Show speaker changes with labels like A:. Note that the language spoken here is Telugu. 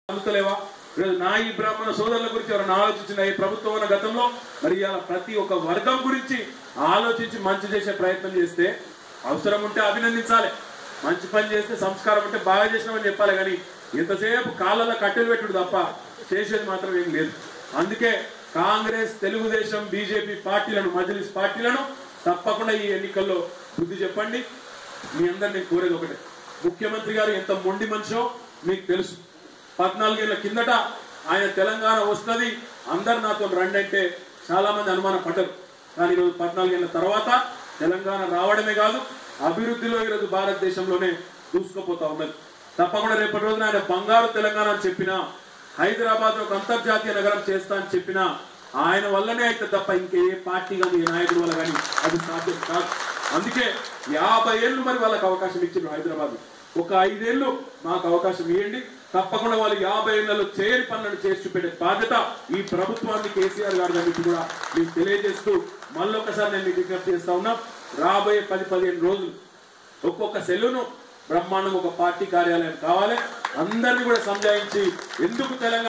A: అందుతలేవా ఈరోజు నా ఈ బ్రాహ్మణ సోదరుల గురించి ఎవరైనా ఆలోచించిన ఈ ప్రభుత్వం ఉన్న గతంలో మరి ఇవాళ ప్రతి ఒక్క వర్గం గురించి ఆలోచించి మంచి చేసే ప్రయత్నం చేస్తే అవసరం ఉంటే అభినందించాలి మంచి పని చేస్తే సంస్కారం ఉంటే బాగా చేసినామని చెప్పాలి కానీ ఇంతసేపు కాళ్ళలో కట్టెలు పెట్టుడు తప్ప చేసేది మాత్రం ఏం లేదు అందుకే కాంగ్రెస్ తెలుగుదేశం బీజేపీ పార్టీలను మజ్లిస్ పార్టీలను తప్పకుండా ఈ ఎన్నికల్లో బుద్ధి చెప్పండి మీ అందరు నేను కోరేది ఒకటే ముఖ్యమంత్రి గారు ఎంత మొండి మనిషో మీకు తెలుసు పద్నాలుగేళ్ల కిందట ఆయన తెలంగాణ వస్తుంది అందరు నాతో రండి అంటే చాలా మంది అనుమానం పడ్డరు కానీ ఈరోజు పద్నాలుగేళ్ల తర్వాత తెలంగాణ రావడమే కాదు అభివృద్ధిలో ఈరోజు భారతదేశంలోనే దూసుకుపోతా ఉన్నది తప్పకుండా రేపటి రోజున ఆయన బంగారు తెలంగాణ అని చెప్పినా హైదరాబాద్ ఒక అంతర్జాతీయ నగరం చేస్తా అని చెప్పినా ఆయన వల్లనే అయితే తప్ప ఇంకే ఏ పార్టీ కానీ ఏ నాయకుడి వల్ల కానీ అది సాధ్యం కాదు అందుకే యాభై ఏళ్ళు మరి వాళ్ళకి అవకాశం ఇచ్చిండ్రు హైదరాబాద్ ఒక ఐదేళ్లు మాకు అవకాశం ఇవ్వండి తప్పకుండా వాళ్ళు యాభై ఏళ్లలో చేయని పనులను చేసి చూపెట్టే బాధ్యత ఈ ప్రభుత్వాన్ని కేసీఆర్ గారి గురించి కూడా మీకు తెలియజేస్తూ మళ్ళొకసారి నేను మీకు విజ్ఞప్తి చేస్తా ఉన్నా రాబోయే పది పదిహేను రోజులు ఒక్కొక్క సెల్లును బ్రహ్మాండంగా ఒక పార్టీ కార్యాలయం కావాలి అందరినీ కూడా సంజాయించి ఎందుకు తెలంగాణ